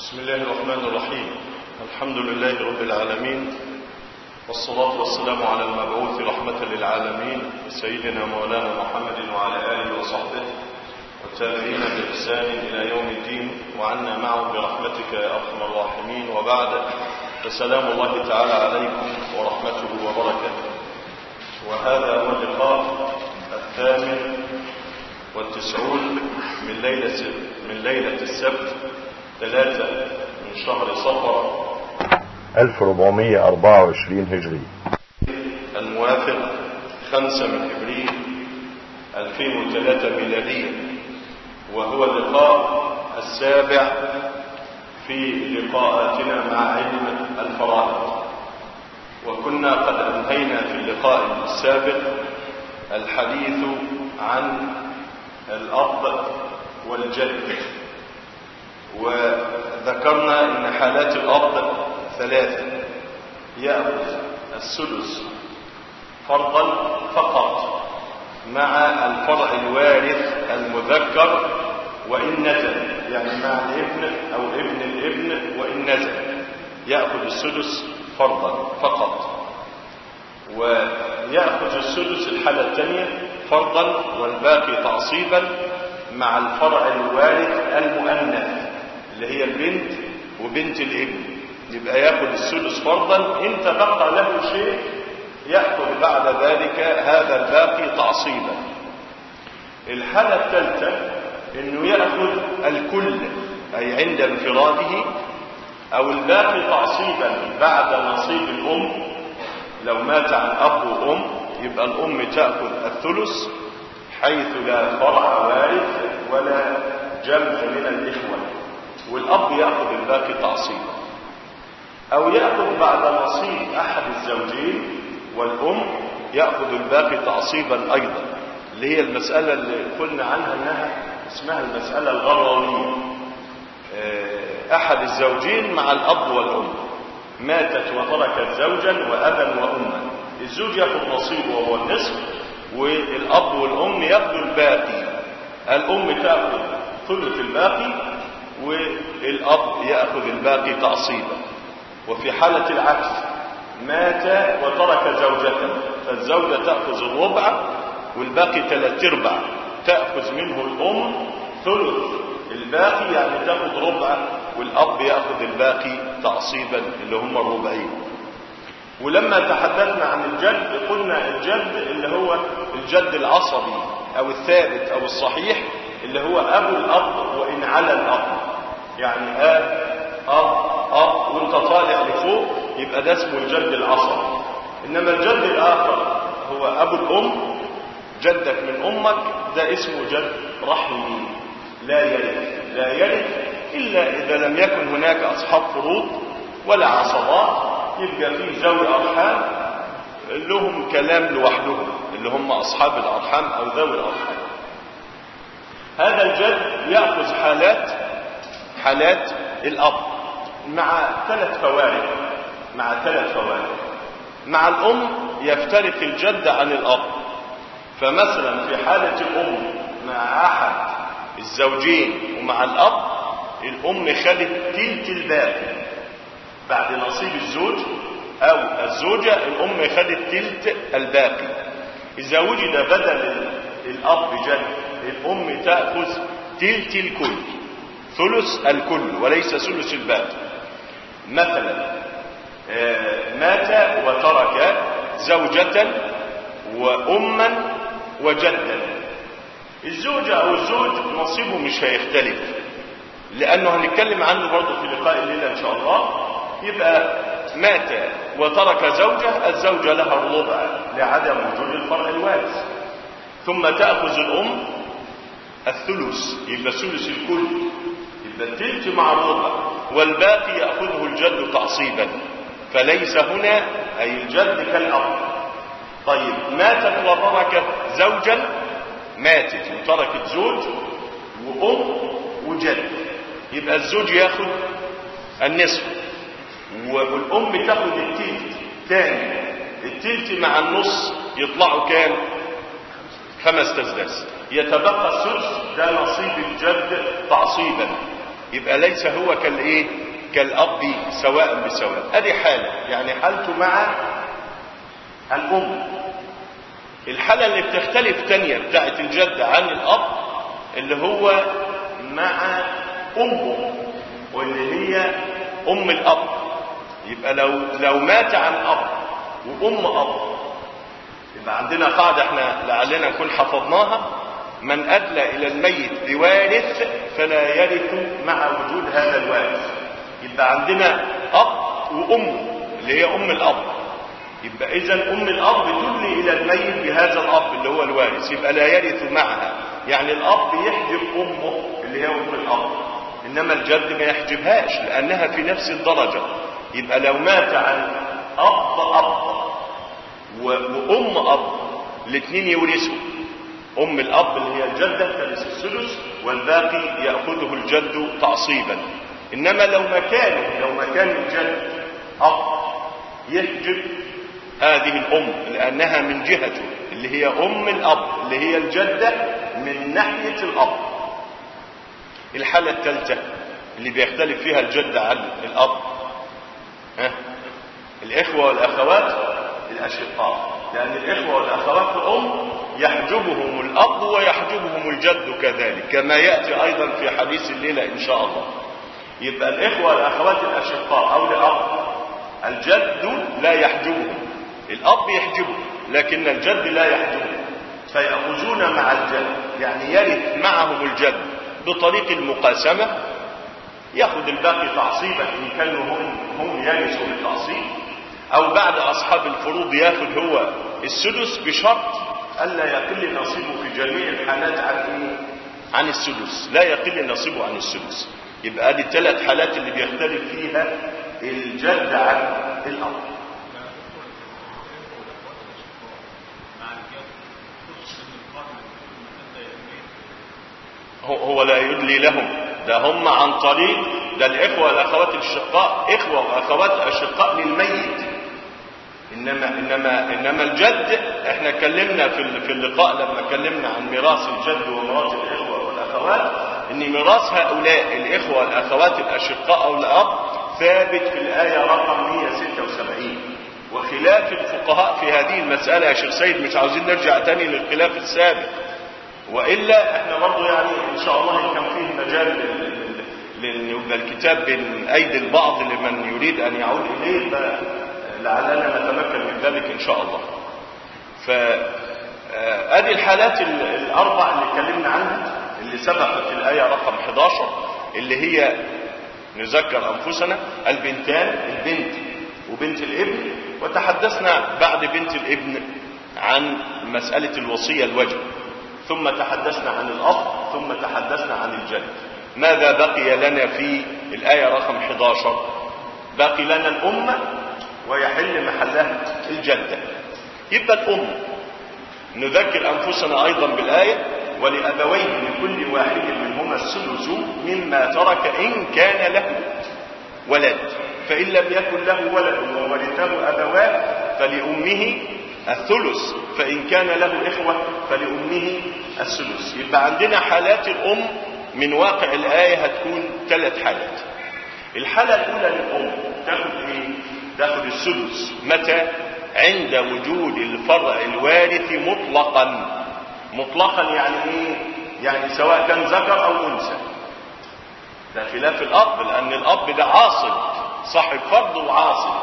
بسم الله الرحمن الرحيم الحمد لله رب العالمين والصلاة والسلام على المبعوث رحمة للعالمين سيدنا مولانا محمد وعلى آله وصحبه والتابعين بإحسان إلى يوم الدين وعنا معه برحمتك يا أرحم الراحمين وبعد فسلام الله تعالى عليكم ورحمته وبركاته وهذا هو اللقاء الثامن والتسعون من ليلة من ليلة السبت ثلاثة من شهر صفر 1424 هجري الموافق خمسة من إبريل 2003 ميلادية وهو اللقاء السابع في لقاءاتنا مع علم الفرائض وكنا قد أنهينا في اللقاء السابق الحديث عن الأب والجد وذكرنا ان حالات الاب ثلاثة يأخذ السدس فرضا فقط مع الفرع الوارث المذكر وإن نزل يعني مع الابن أو ابن الابن وإن نزل يأخذ السدس فرضا فقط ويأخذ السدس الحالة الثانية فرضا والباقي تعصيبا مع الفرع الوارث المؤنث اللي هي البنت وبنت الابن يبقى ياخذ السدس فرضا ان تبقى له شيء ياخذ بعد ذلك هذا الباقي تعصيبا الحاله الثالثه انه ياخذ الكل اي عند انفراده او الباقي تعصيبا بعد نصيب الام لو مات عن اب وام يبقى الام تاخذ الثلث حيث لا فرع وارث ولا جمع من الاخوه والأب يأخذ الباقي تعصيبا أو يأخذ بعد نصيب أحد الزوجين والأم يأخذ الباقي تعصيبا أيضا اللي هي المسألة اللي قلنا عنها أنها اسمها المسألة الغرامية أحد الزوجين مع الأب والأم ماتت وتركت زوجا وأبا وأما الزوج يأخذ نصيبه وهو النصف والأب والأم يأخذوا الباقي الأم تأخذ ثلث الباقي والأب يأخذ الباقي تعصيبا وفي حالة العكس مات وترك زوجة فالزوجة تأخذ الربع والباقي ثلاث ارباع تأخذ منه الأم ثلث الباقي يعني تأخذ ربع والأب يأخذ الباقي تعصيبا اللي هم الربعين ولما تحدثنا عن الجد قلنا الجد اللي هو الجد العصبي أو الثابت أو الصحيح اللي هو أبو الأب وإن على الأب يعني آب أب أب وانت طالع لفوق يبقى ده اسمه الجد العصبي إنما الجد الآخر هو أبو الأم جدك من أمك ده اسمه جد رحمي لا يرث لا يرث إلا إذا لم يكن هناك أصحاب فروض ولا عصبات يبقى فيه ذوي أرحام لهم كلام لوحدهم اللي هم أصحاب الأرحام أو ذوي الأرحام هذا الجد يأخذ حالات حالات الأب مع ثلاث فوارق مع ثلاث فوارق مع الأم يفترق الجد عن الأب فمثلا في حالة الأم مع أحد الزوجين ومع الأب الأم خدت تلت الباقي بعد نصيب الزوج أو الزوجة الأم خدت تلت الباقي إذا وجد بدل الأب جد الأم تأخذ تلت الكل ثلث الكل وليس ثلث الباقي مثلا مات وترك زوجة وأما وجدا الزوجة أو الزوج نصيبه مش هيختلف لأنه هنتكلم عنه برضه في لقاء الليلة إن شاء الله يبقى مات وترك زوجة الزوجة لها الربع لعدم وجود الفرع الوارث ثم تأخذ الأم الثلث يبقى ثلث الكل يبقى التلت مع الربع والباقي يأخذه الجد تعصيبا فليس هنا أي الجد كالأب طيب ماتت وتركت زوجا ماتت وتركت زوج وأم وجد يبقى الزوج ياخذ النصف والأم تاخذ التلت تاني التلت مع النص يطلعوا كام خمس تسداس يتبقى السدس ده نصيب الجد تعصيبا يبقى ليس هو كالايه كالاب سواء بسواء ادي حاله يعني حالته مع الام الحاله اللي بتختلف تانية بتاعت الجد عن الاب اللي هو مع امه واللي هي ام الاب يبقى لو لو مات عن اب وام اب يبقى عندنا قاعده احنا لعلنا نكون حفظناها من ادلى الى الميت بوارث فلا يرث مع وجود هذا الوارث يبقى عندنا اب وام اللي هي ام الاب يبقى اذا ام الاب تدلي الى الميت بهذا الاب اللي هو الوارث يبقى لا يرث معها يعني الاب يحجب امه اللي هي ام الاب انما الجد ما يحجبهاش لانها في نفس الدرجه يبقى لو مات عن اب اب وام اب الاثنين يورثوا ام الاب اللي هي الجده ترث الثلث والباقي ياخذه الجد تعصيبا انما لو ما كان لو ما كان الجد اب يحجب هذه الام لانها من جهته اللي هي ام الاب اللي هي الجده من ناحيه الاب الحاله الثالثه اللي بيختلف فيها الجد عن الاب ها الاخوه والاخوات الاشقاء لان الاخوه والاخوات الام يحجبهم الاب ويحجبهم الجد كذلك كما ياتي ايضا في حديث الليله ان شاء الله يبقى الاخوه والاخوات الاشقاء او الاب الجد لا يحجبهم الاب يحجبه لكن الجد لا يحجبه فيأخذون مع الجد يعني يرث معهم الجد بطريق المقاسمة ياخذ الباقي تعصيبا ان كانوا هم هم يرثوا بالتعصيب او بعد اصحاب الفروض ياخذ هو السدس بشرط الا يقل نصيبه في جميع الحالات عن ايه؟ عن السدس لا يقل نصيبه عن السدس يبقى ادي الثلاث حالات اللي بيختلف فيها الجد عن الاب هو لا يدلي لهم ده هم عن طريق ده الاخوه والاخوات الشقاء اخوه واخوات اشقاء للميت انما انما انما الجد احنا اتكلمنا في في اللقاء لما اتكلمنا عن ميراث الجد وميراث الاخوه والاخوات ان ميراث هؤلاء الاخوه والاخوات الاشقاء او الاب ثابت في الايه رقم 176 وخلاف الفقهاء في هذه المساله يا شيخ سيد مش عاوزين نرجع تاني للخلاف السابق والا احنا برضه يعني ان شاء الله كان فيه مجال لان يبقى الكتاب بين ايدي البعض لمن يريد ان يعود اليه لعلنا نتمكن من ذلك ان شاء الله. ف ادي الحالات الاربع اللي اتكلمنا عنها اللي سبقت في الايه رقم 11 اللي هي نذكر انفسنا البنتان البنت وبنت الابن وتحدثنا بعد بنت الابن عن مساله الوصيه الوجه ثم تحدثنا عن الأب ثم تحدثنا عن الجد ماذا بقي لنا في الآية رقم 11 باقي لنا الأم ويحل محلها الجدة يبقى الأم نذكر أنفسنا أيضا بالآية ولأبويه لكل واحد منهما السدس مما ترك إن كان له ولد فإن لم يكن له ولد وورثه أبواه فلأمه الثلث فإن كان له إخوة فلأمه الثلث يبقى عندنا حالات الأم من واقع الآية هتكون ثلاث حالات الحالة الأولى للأم تاخد إيه؟ تاخد الثلث متى؟ عند وجود الفرع الوارث مطلقا مطلقا يعني إيه؟ يعني سواء كان ذكر أو أنثى ده خلاف الأب لأن الأب ده عاصب صاحب فرض وعاصب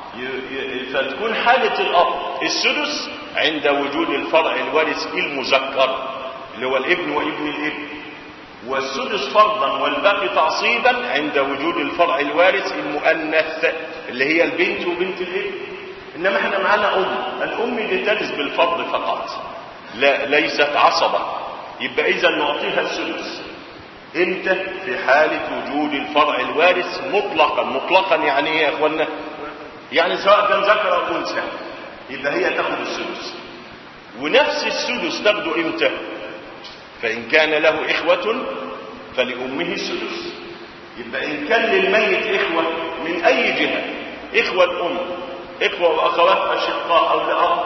فتكون حالة الأب السدس عند وجود الفرع الوارث المذكر اللي هو الابن وابن الابن والسدس فرضا والباقي تعصيبا عند وجود الفرع الوارث المؤنث اللي هي البنت وبنت الابن انما احنا معانا ام الام اللي ترث بالفرض فقط لا ليست عصبة يبقى اذا نعطيها السدس امتى في حالة وجود الفرع الوارث مطلقا مطلقا يعني ايه يا اخوانا يعني سواء كان ذكر او انثى يبقى هي تاخد السدس ونفس السدس تاخده امتى فان كان له اخوه فلامه السدس يبقى ان كان للميت اخوه من اي جهه اخوه الام اخوه واخوات اشقاء او لاب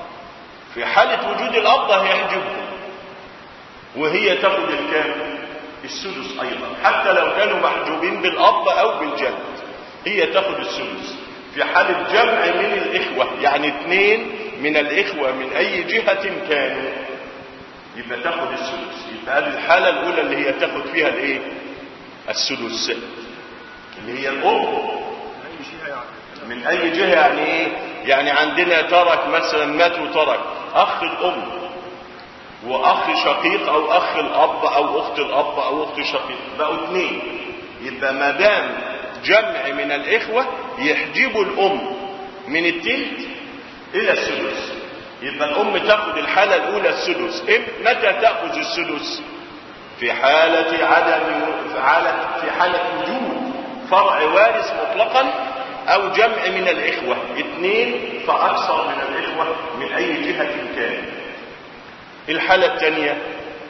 في حاله وجود الاب هيحجبهم وهي تاخد الكام السدس ايضا حتى لو كانوا محجوبين بالاب او بالجد هي تاخد السدس في حالة جمع من الاخوة يعني اثنين من الاخوة من اي جهة كانوا يبقى تاخد السدس يبقى هذه الحالة الاولى اللي هي تاخد فيها الايه السدس اللي هي الام من اي جهة يعني ايه يعني عندنا ترك مثلا مات وترك اخ الام واخ شقيق او اخ الاب او اخت الاب او اخت شقيق بقوا اثنين يبقى ما دام جمع من الاخوة يحجبوا الام من التلت الى السدس يبقى الام تاخذ الحالة الاولى السدس متى تاخذ السدس في حالة عدم في حالة في حالة وجود فرع وارث مطلقا او جمع من الاخوة اثنين فاكثر من الاخوة من اي جهة كان الحالة الثانية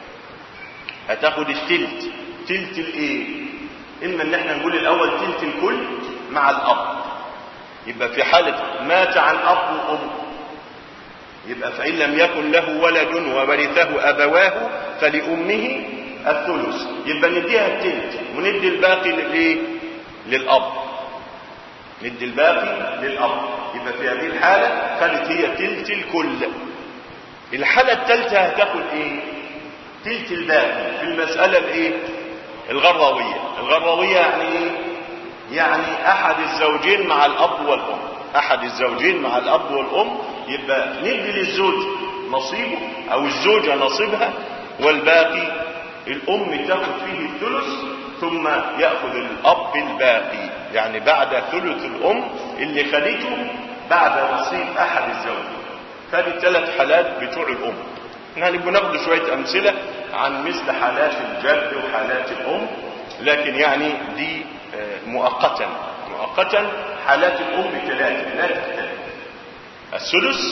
هتاخد التلت تلت الايه اما ان احنا نقول الاول تلت الكل مع الاب يبقى في حالة مات عن اب وام يبقى فإن لم يكن له ولد وورثه أبواه فلأمه الثلث يبقى نديها التلت وندي الباقي للايه للأب ندي الباقي للأب يبقى في هذه الحالة خدت هي تلت الكل الحالة الثالثة هتاخد ايه تلت الباقي في المسألة الايه الغروية الغروية يعني ايه يعني احد الزوجين مع الاب والام احد الزوجين مع الاب والام يبقى ندي للزوج نصيبه او الزوجة نصيبها والباقي الام تاخد فيه الثلث ثم ياخذ الاب الباقي يعني بعد ثلث الام اللي خدته بعد نصيب احد الزوجين هذه الثلاث حالات بتوع الام احنا هنبقى ناخد شويه امثله عن مثل حالات الجد وحالات الام لكن يعني دي مؤقتا مؤقتا حالات الام ثلاثه لا تختلف السدس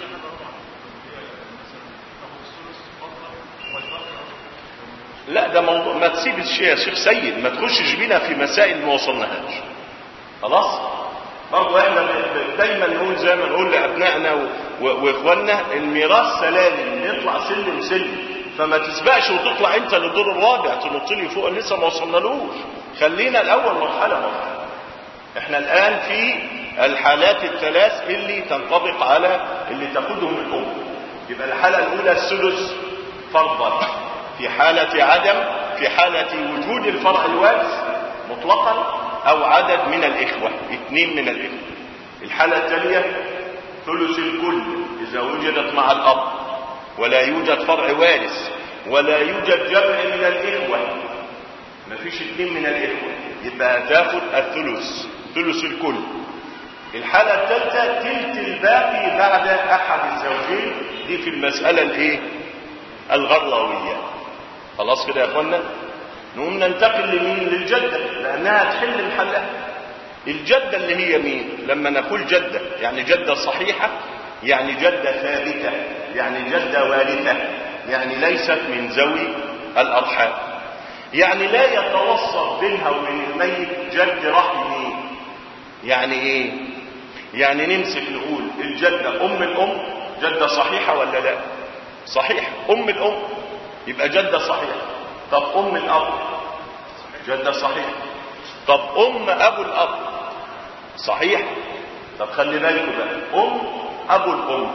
لا ده موضوع ما تسيب الشيء يا شيخ سيد ما تخشش بينا في مسائل ما وصلناهاش خلاص برضه احنا دايما نقول زي ما نقول لابنائنا واخواننا الميراث سلالم نطلع سلم سلم فما تسبقش وتطلع انت للدور الرابع تنط لي فوق لسه ما وصلنالوش خلينا الاول مرحله مرحله احنا الان في الحالات الثلاث اللي تنطبق على اللي تاخدهم الام يبقى الحاله الاولى السدس فرضا في حاله عدم في حاله وجود الفرع الوارث مطلقا او عدد من الاخوه اثنين من الاخوه الحاله الثانيه ثلث الكل اذا وجدت مع الاب ولا يوجد فرع وارث ولا يوجد جمع من الاخوه مفيش اثنين من الاخوه يبقى هتاخد الثلث ثلث الكل الحالة الثالثة تلت الباقي بعد أحد الزوجين دي في المسألة الإيه؟ الغروية خلاص كده يا أخوانا نقوم ننتقل لمين للجدة لأنها تحل محلها الجدة اللي هي مين لما نقول جدة يعني جدة صحيحة يعني جدة ثابتة يعني جدة وارثة يعني ليست من ذوي الأرحام يعني لا يتوسط بينها وبين الميت جد رحمي يعني ايه يعني نمسك نقول الجدة ام الام جدة صحيحة ولا لا صحيح ام الام يبقى جدة صحيحة طب ام الاب جدة صحيحة طب ام ابو الاب صحيح طب خلي بالكم بقى ام ابو الام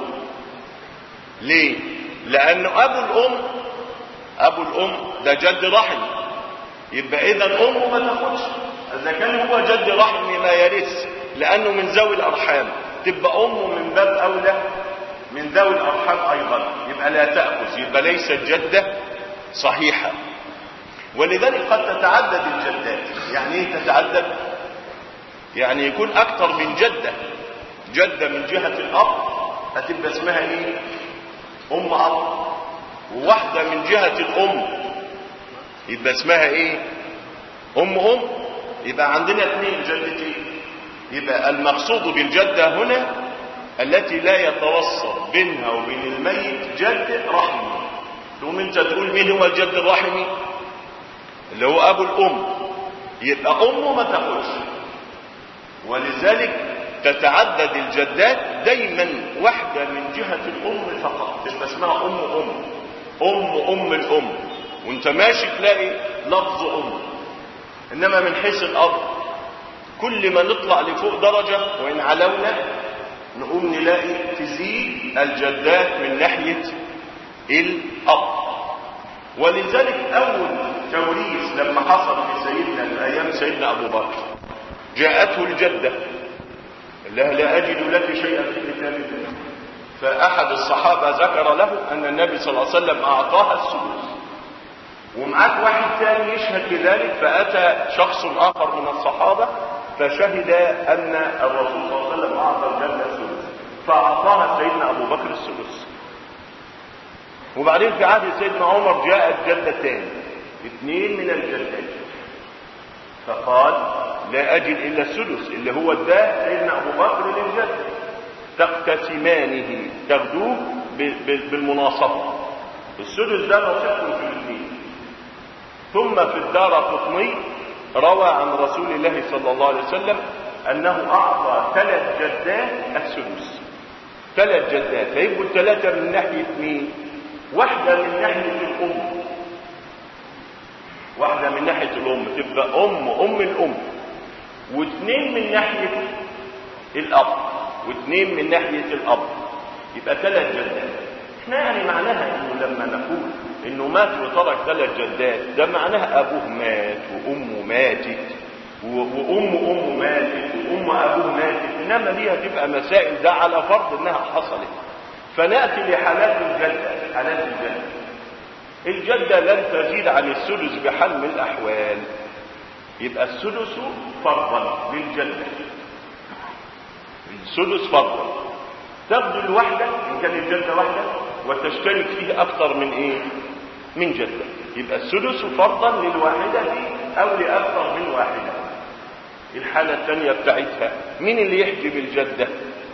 ليه لانه ابو الام ابو الام ده جد رحم يبقى اذا امه ما تاخدش اذا كان هو جد رحم ما يرث لانه من ذوي الارحام تبقى امه من باب اولى من ذوي الارحام ايضا يبقى لا تاخذ يبقى ليست جده صحيحه ولذلك قد تتعدد الجدات يعني ايه تتعدد يعني يكون اكثر من جده جده من جهه الاب هتبقى اسمها ايه ام اب وواحده من جهه الام يبقى اسمها ايه ام ام يبقى عندنا اثنين جدتين يبقى المقصود بالجدة هنا التي لا يتوسط بينها وبين الميت جد رحمي تقوم انت تقول مين هو الجد الرحمي اللي هو ابو الام يبقى امه ما تاخدش ولذلك تتعدد الجدات دايما واحدة من جهة الام فقط تبقى اسمها ام ام ام ام الام وانت ماشي تلاقي لفظ أم إنما من حيث الأب كل ما نطلع لفوق درجة وإن علونا نقوم نلاقي تزيد الجدات من ناحية الأب ولذلك أول توريث لما حصل في سيدنا من أيام سيدنا أبو بكر جاءته الجدة لا لا أجد لك شيئا في كتاب الله فأحد الصحابة ذكر له أن النبي صلى الله عليه وسلم أعطاها السدس ومعاك واحد ثاني يشهد بذلك فأتى شخص آخر من الصحابة فشهد أن الرسول صلى الله عليه وسلم أعطى الجنة السدس فأعطاها سيدنا أبو بكر السدس وبعدين في عهد سيدنا عمر جاءت جدة تاني اثنين من الجدات فقال لا أجد إلا السدس اللي هو اداه سيدنا أبو بكر للجدة تقتسمانه تاخدوه بالمناصفة السدس ده نصيبكم في الاثنين ثم في الدار قطني روى عن رسول الله صلى الله عليه وسلم أنه أعطى ثلاث جدات السدس ثلاث جدات فيبقوا الثلاثة من ناحية مين؟ واحدة من ناحية الأم واحدة من ناحية الأم تبقى أم أم الأم واثنين من ناحية الأب واثنين من ناحية الأب يبقى ثلاث جدات احنا يعني معناها انه لما نقول انه مات وترك ثلاث جدات ده معناها ابوه مات وامه ماتت وام امه ماتت وام ابوه ماتت انما دي هتبقى مسائل ده على فرض انها حصلت فناتي لحالات الجده حالات الجده الجده لن تزيد عن السدس بحال من الاحوال يبقى السدس فرضا للجده السدس فرضا تاخد الواحده ان كان الجده واحده وتشترك فيه اكثر من ايه من جده يبقى السدس فرضا للواحده او لاكثر من واحده الحاله الثانيه بتاعتها مين اللي يحجب الجده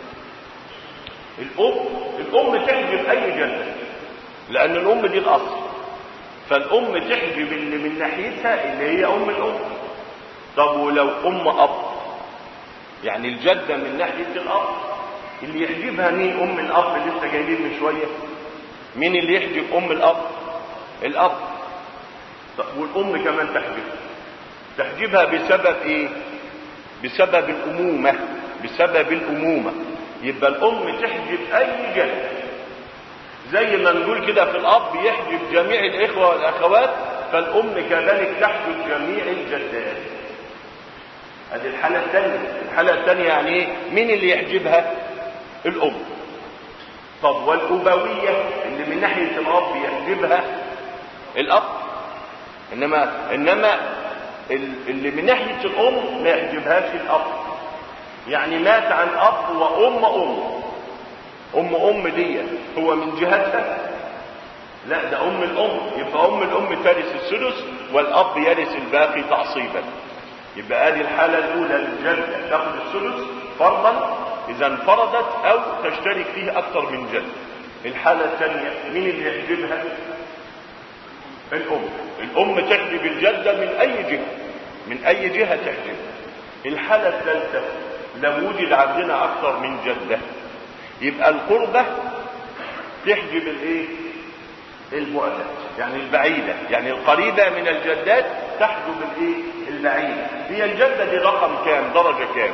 الام الام تحجب اي جده لان الام دي الاصل فالام تحجب اللي من ناحيتها اللي هي ام الام طب ولو ام اب يعني الجده من ناحيه الاب اللي يحجبها مين ام الاب اللي لسه جايبين من شويه مين اللي يحجب ام الاب الاب طب والام كمان تحجبها تحجبها بسبب ايه بسبب الامومه بسبب الامومه يبقى الام تحجب اي جد زي ما نقول كده في الاب يحجب جميع الاخوه والاخوات فالام كذلك تحجب جميع الجدات هذه الحاله الثانيه الحاله الثانيه يعني ايه مين اللي يحجبها الام طب والابويه اللي من ناحيه الاب يحجبها الاب انما انما اللي من ناحيه الام ما يحجبهاش الاب يعني مات عن اب وام ام ام ام دي هو من جهتها لا ده ام الام يبقى ام الام ترث السدس والاب يرث الباقي تعصيبا يبقى ادي الحاله الاولى للجده تاخذ السدس فرضا اذا انفردت او تشترك فيه اكثر من جد الحاله الثانيه مين اللي يحجبها الام الام تحجب الجده من اي جهه من اي جهه تحجب الحاله الثالثه لو وجد عندنا اكثر من جده يبقى القربه تحجب الايه البعدة يعني البعيدة يعني القريبة من الجدات تحجب الايه البعيدة هي الجدة دي رقم كام درجة كام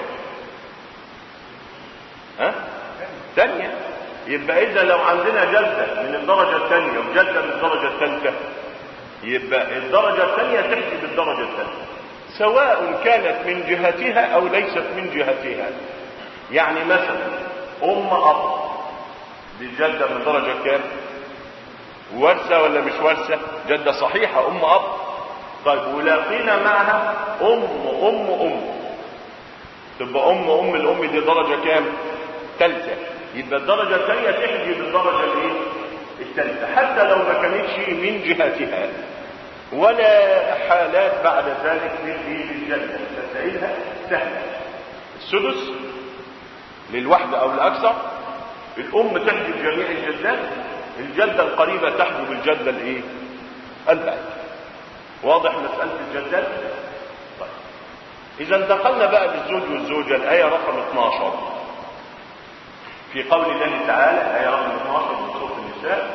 ها ثانية يبقى إذا لو عندنا جدة من الدرجة الثانية وجدة من الدرجة الثالثة يبقى الدرجة الثانية تحجب الدرجة الثالثة سواء كانت من جهتها أو ليست من جهتها يعني مثلا أم أب دي جدة من درجة كام؟ ورثة ولا مش ورثة؟ جدة صحيحة أم أب طيب ولاقينا معها أم أم أم تبقى أم أم الأم دي درجة كام؟ ثالثة يبقى الدرجة الثانية تحجب الدرجة الايه؟ الثالثة حتى لو ما كانتش من جهتها ولا حالات بعد ذلك من ايه للجنة مسائلها سهلة السدس للوحدة أو الأكثر الأم تحجب جميع الجدات الجدة القريبة تحجب الجدة الايه؟ البعيدة واضح مسألة الجدات؟ طيب إذا انتقلنا بقى للزوج والزوجة الآية رقم 12 في قول الله تعالى آية رقم 12 من سورة النساء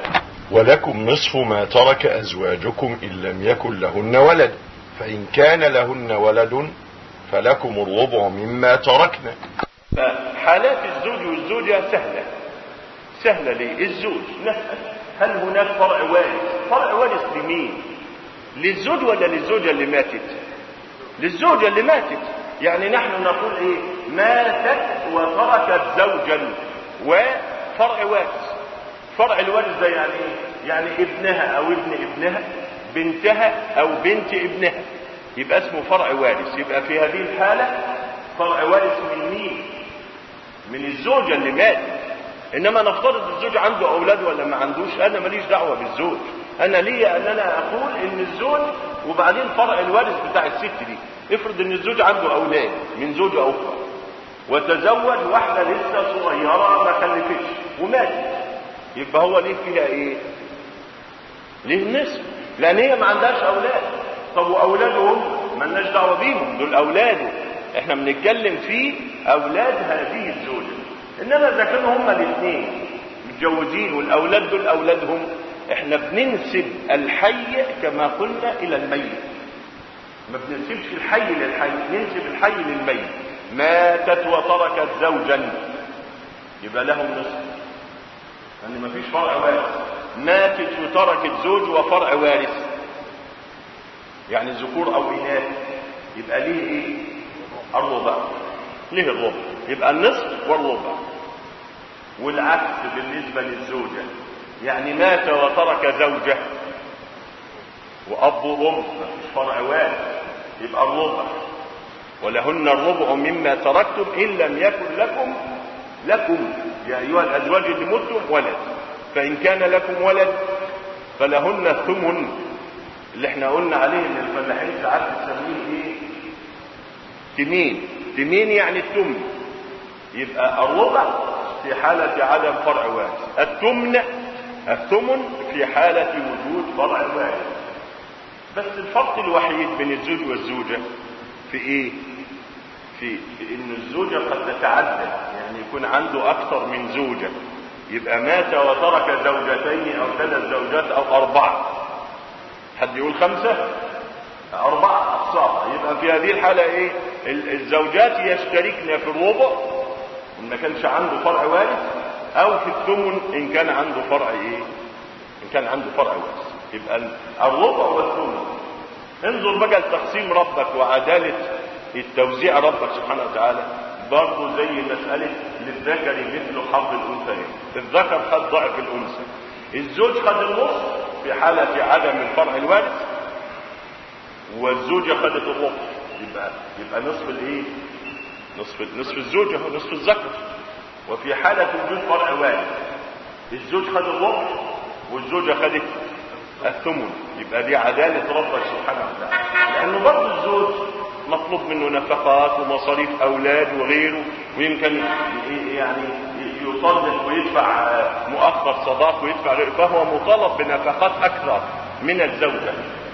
ولكم نصف ما ترك أزواجكم إن لم يكن لهن ولد فإن كان لهن ولد فلكم الربع مما تركنا فحالات الزوج والزوجة سهلة سهلة ليه الزوج نسأل هل هناك فرع وارث فرع وارث لمين للزوج ولا للزوجة اللي ماتت للزوجة اللي ماتت يعني نحن نقول ايه ماتت وتركت زوجا وفرع وارث فرع الوارث ده يعني ايه يعني ابنها او ابن ابنها بنتها او بنت ابنها يبقى اسمه فرع وارث يبقى في هذه الحالة فرع وارث من مين من الزوجة اللي ماتت انما نفترض الزوج عنده اولاد ولا ما عندوش انا ماليش دعوة بالزوج انا ليا ان انا اقول ان الزوج وبعدين فرع الوارث بتاع الست دي افرض ان الزوج عنده اولاد من زوجة اخرى وتزوج واحدة لسه صغيرة ما خلفتش وماتت يبقى هو ليه فيها ايه ليه النصف لان هي ما عندهاش اولاد طب واولادهم مالناش دعوه بيهم دول اولاده احنا بنتكلم في اولاد هذه الزوجه انما اذا كانوا هما الاثنين متجوزين والاولاد دول اولادهم احنا بننسب الحي كما قلنا الى الميت ما بننسبش الحي للحي ننسب الحي للميت ماتت وتركت زوجا يبقى لهم نصف لان مفيش فرع وارث ماتت وتركت زوج وفرع وارث يعني ذكور او اناث يبقى ليه ايه الربع ليه الربع يبقى النصف والربع والعكس بالنسبة للزوجة يعني مات وترك زوجة وأب وأم مفيش فرع وارث يبقى الربع ولهن الربع مما تركتم إن لم يكن لكم لكم يا أيها الأزواج اللي متم ولد فإن كان لكم ولد فلهن الثمن اللي احنا قلنا عليه ان الفلاحين ساعات بتسميه ايه تمين تمين يعني التمن يبقى الربع في حالة عدم فرع وارث التمن الثمن في حالة وجود فرع وارث بس الفرق الوحيد بين الزوج والزوجة في ايه في, في ان الزوجة قد تتعدد يعني يكون عنده اكثر من زوجة يبقى مات وترك زوجتين او ثلاث زوجات او اربعة حد يقول خمسة أربعة أقساط يبقى في هذه الحالة إيه الزوجات يشتركن في الربع إن ما كانش عنده فرع وارث أو في الثمن إن كان عنده فرع إيه إن كان عنده فرع وارث يبقى الربع والثمن انظر بقى لتقسيم ربك وعدالة التوزيع ربك سبحانه وتعالى برضه زي مسألة للذكر مثل حظ الأنثيين الذكر خد ضعف الأنثى الزوج خد النص في حالة عدم الفرع الوارث والزوجة خدت الربع يبقى يبقى نصف الايه؟ نصف نصف الزوجة نصف الذكر وفي حالة وجود فرع وارث الزوج خد الربع والزوجة خدت الثمن يبقى دي عدالة ربك سبحانه وتعالى لأنه برضه الزوج مطلوب منه نفقات ومصاريف أولاد وغيره ويمكن يعني يطلق ويدفع مؤخر صداق ويدفع غيره فهو مطالب بنفقات أكثر من الزوجة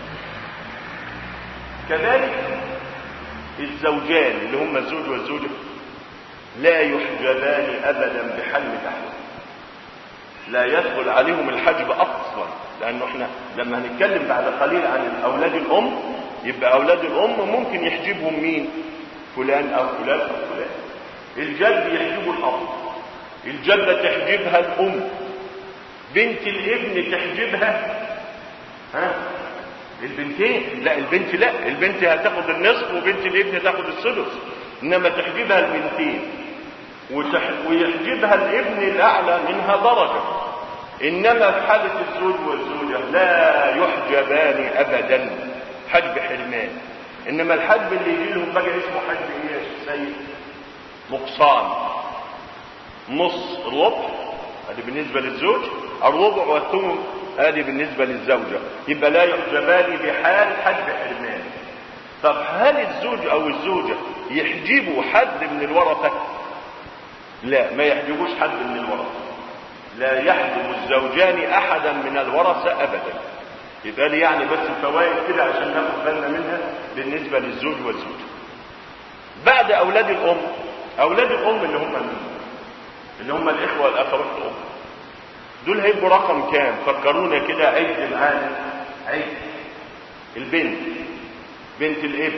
كذلك الزوجان اللي هم الزوج والزوجة لا يحجبان أبدا بحلم تحت لا يدخل عليهم الحجب أصلا لأنه احنا لما هنتكلم بعد قليل عن أولاد الأم يبقى أولاد الأم ممكن يحجبهم مين فلان أو فلان أو فلان الجد يحجبه الأب الجدة تحجبها الأم بنت الابن تحجبها ها البنتين لا البنت لا البنت هتاخد النصف وبنت الابن تاخد السدس انما تحجبها البنتين وتح... ويحجبها الابن الاعلى منها درجه انما في حاله الزوج والزوجه لا يحجبان ابدا حجب حرمان انما الحجب اللي يجي لهم بقى اسمه حجب ايه يا سيد نقصان نص ربع ادي بالنسبه للزوج الربع والثمن ادي بالنسبه للزوجه يبقى لا يحجبان بحال حجب حرمان طب هل الزوج او الزوجه يحجبوا حد من الورثه لا ما يحجبوش حد من الورثه لا يحجب الزوجان احدا من الورثه ابدا يبقى لي يعني بس فوائد كده عشان ناخد بالنا منها بالنسبه للزوج والزوجه بعد اولاد الام اولاد الام اللي هم مين اللي هم الاخوه والاخوات الام دول هيبقوا رقم كام فكرونا كده عد معانا عد البنت بنت الابن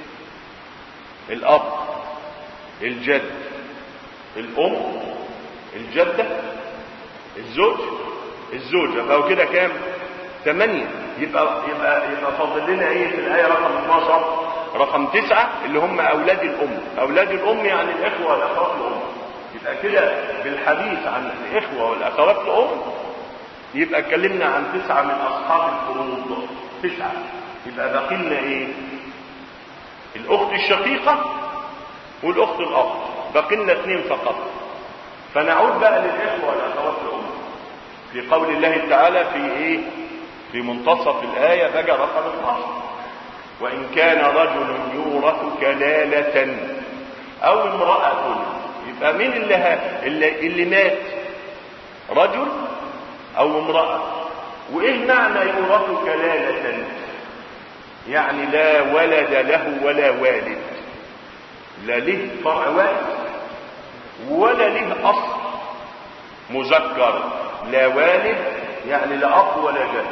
الاب الجد الام الجدة الزوج الزوجة بقوا كده كام ثمانية يبقى يبقى يبقى فاضل لنا ايه في الآية رقم 12 رقم تسعة اللي هم أولاد الأم أولاد الأم يعني الإخوة والأخوات الأم يبقى كده بالحديث عن الإخوة والأخوات الأم يبقى اتكلمنا عن تسعة من أصحاب الفروض تسعة يبقى باقي لنا إيه الأخت الشقيقة والأخت الأخت باقي لنا اثنين فقط فنعود بقى للإخوة والأخوات الأم في قول الله تعالى في إيه في منتصف الآية بقى رقم 12 وإن كان رجل يورث كلالة أو امرأة يبقى مين اللي, ها اللي, اللي مات رجل أو امرأة وإيه معنى يورث كلالة يعني لا ولد له ولا والد لا له فرع وارث ولا له أصل مذكر لا والد يعني لا أب ولا جد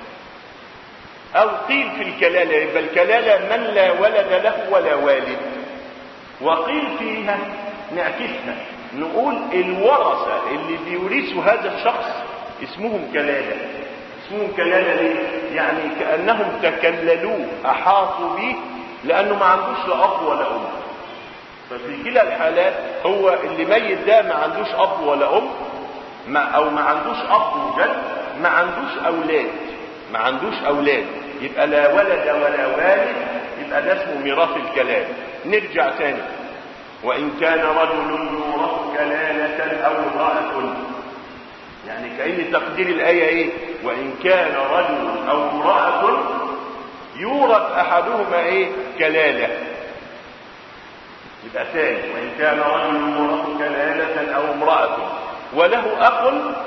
أو قيل في الكلالة يبقى الكلالة من لا ولد له ولا والد وقيل فيها نعكسها نقول الورثة اللي بيورثوا هذا الشخص اسمهم كلالة اسمهم كلالة ليه؟ يعني كأنهم تكللوه أحاطوا به لأنه ما عندوش لا أب ولا أم ففي كلا الحالات هو اللي ميت ده ما عندوش أب ولا أم ما أو ما عندوش أب وجد ما عندوش أولاد ما عندوش أولاد يبقى لا ولد ولا والد يبقى ده اسمه ميراث الكلام نرجع تاني وإن كان رجل يورث كلالة أو امرأة يعني كأن تقدير الآية إيه وإن كان رجل أو امرأة يورث أحدهما إيه كلالة يبقى ثاني وإن كان رجل يورث كلالة أو امرأة وله أخ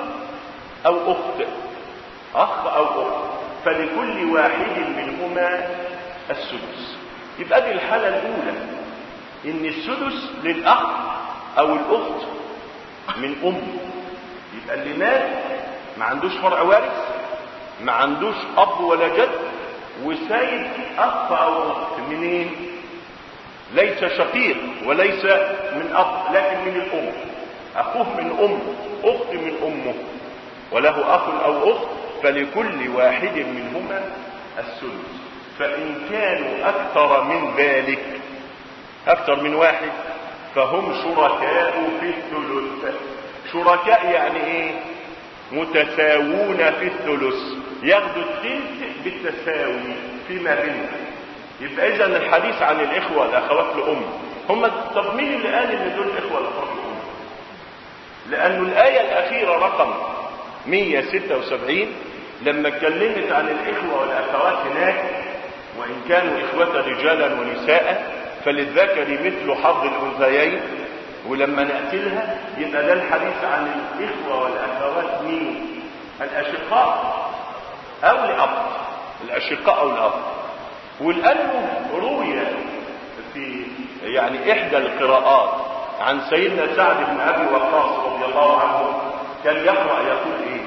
أو أخت أخ أو أخت فلكل واحد منهما السدس يبقى دي الحالة الأولى إن السدس للأخ أو الأخت من أم يبقى اللي مات ما عندوش فرع وارث ما عندوش أب ولا جد وسايب أخ أو أخت منين؟ ليس شقيق وليس من أب لكن من الأم أخوه من أم أخت من أمه وله أخ أو أخت فلكل واحد منهما السدس فإن كانوا أكثر من ذلك أكثر من واحد فهم شركاء في الثلث شركاء يعني إيه متساوون في الثلث ياخدوا الثلث بالتساوي فيما بينهم يبقى إذا الحديث عن الإخوة الأخوات لأم هم طب مين اللي قال إن دول إخوة الأخوات لأم؟ لأن الآية الأخيرة رقم 176 لما اتكلمت عن الإخوة والأخوات هناك وإن كانوا إخوة رجالا ونساء فللذكر مثل حظ الأنثيين ولما نأتي لها يبقى ده الحديث عن الإخوة والأخوات مين؟ الأشقاء أو الأب الأشقاء أو الأب والآن روي في يعني إحدى القراءات عن سيدنا سعد بن أبي وقاص رضي الله عنه كان يقرأ يقول إيه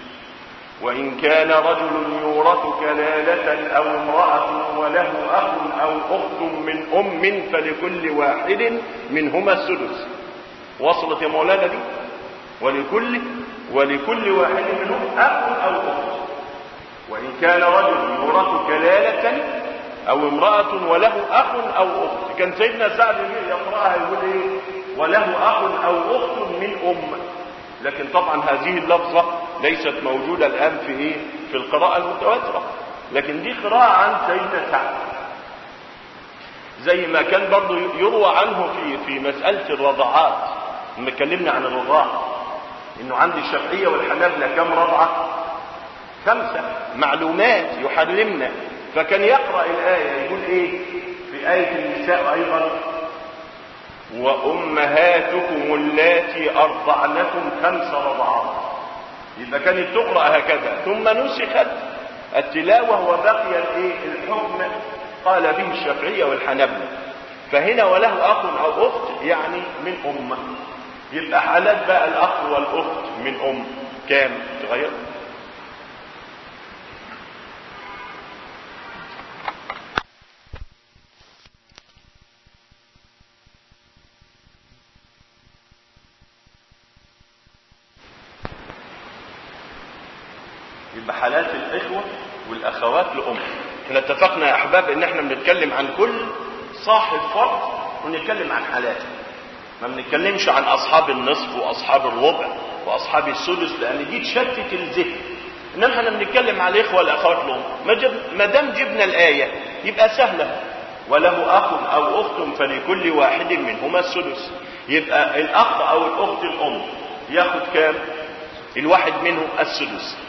وإن كان رجل يورث كلالة أو امرأة وله أخ أو أخت من أم فلكل واحد منهما السدس وصلت يا مولانا دي ولكل ولكل واحد منهم أخ أو أخت وإن كان رجل يورث كلالة أو امرأة وله أخ أو أخت كان سيدنا سعد يقرأها يقول إيه وله أخ أو أخت من أم لكن طبعا هذه اللفظة ليست موجودة الآن في إيه؟ في القراءة المتواترة لكن دي قراءة عن سيدنا سعد زي ما كان برضو يروى عنه في في مسألة الرضعات لما اتكلمنا عن الرضاعة انه عند الشافعية والحنابلة كم رضعة خمسة معلومات يحرمنا فكان يقرأ الآية يقول ايه في آية النساء أيضا وأمهاتكم اللاتي أرضعنكم خمس رضعات يبقى كانت تقرأ هكذا ثم نسخت التلاوة وبقي الايه الحكم قال به الشافعية والحنبلة فهنا وله أخ أو أخت يعني من أمة يبقى حالات بقى الأخ والأخت من أم كام تغير يبقى حالات الاخوه والاخوات لام احنا اتفقنا يا احباب ان احنا بنتكلم عن كل صاحب فرد ونتكلم عن حالاته ما بنتكلمش عن اصحاب النصف واصحاب الربع واصحاب السدس لان دي تشتت الذهن انما احنا بنتكلم على الاخوه والاخوات لهم ما, جب ما دام جبنا الايه يبقى سهله وله اخ او اخت فلكل واحد منهما السدس يبقى الاخ او الاخت الام ياخد كام الواحد منهم السدس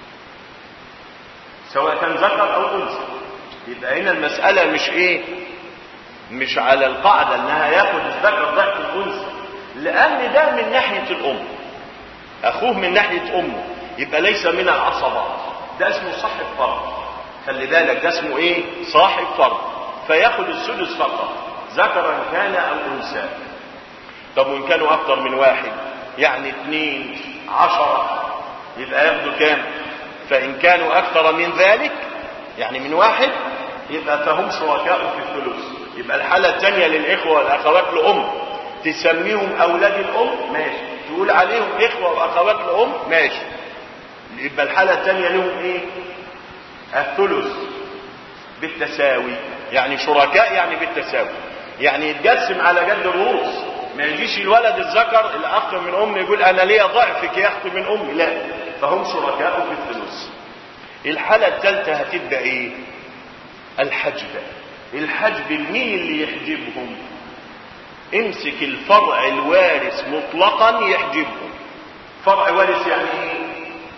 سواء كان ذكر او انثى يبقى هنا المساله مش ايه مش على القاعده انها ياخد الذكر ضعف الانثى لان ده من ناحيه الام اخوه من ناحيه امه يبقى ليس من العصبات ده اسمه صاحب فرد خلي بالك ده اسمه ايه صاحب فرد فياخد السدس فقط ذكرا كان او انثى طب وان كانوا اكتر من واحد يعني اثنين عشرة يبقى ياخدوا كام فان كانوا اكثر من ذلك يعني من واحد يبقى فهم شركاء في الثلث يبقى الحالة الثانية للإخوة والأخوات لأم تسميهم أولاد الأم ماشي تقول عليهم إخوة وأخوات لأم ماشي يبقى الحالة الثانية لهم إيه الثلث بالتساوي يعني شركاء يعني بالتساوي يعني يتقسم على جد الرؤوس ما يجيش الولد الذكر الأخ من أم يقول أنا ليا ضعفك يا أخت من أمي لا فهم شركاء في الثلث الحالة الثالثة هتبقى إيه الحجب الحجب مين اللي يحجبهم امسك الفرع الوارث مطلقا يحجبهم فرع وارث يعني ايه